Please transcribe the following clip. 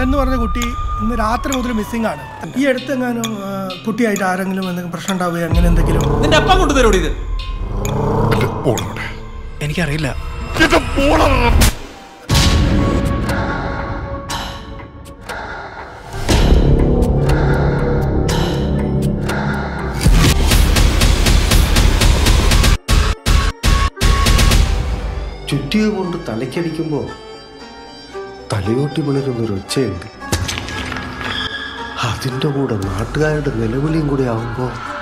എന്ന് പറഞ്ഞ കുട്ടി ഇന്ന് രാത്രി മുതൽ മിസ്സിംഗ് ആണ് ഈ അടുത്തെങ്ങാനും ആ, കുട്ടിയായിട്ട് ആരെങ്കിലും എന്തെങ്കിലും പ്രശ്നം ഉണ്ടാവുകയോ അങ്ങനെ എന്തെങ്കിലും നിന്റെ അപ്പം കൊണ്ടുതരോടി ഇത് എനിക്കറിയില്ല ചുറ്റിക കൊണ്ട് തലയ്ക്കടിക്കുമ്പോ തലയോട്ടി വിളരുന്നൊരു ഒച്ചയുണ്ട് അതിന്റെ കൂടെ നാട്ടുകാരുടെ നിലവിളിയും കൂടി ആവുമ്പോ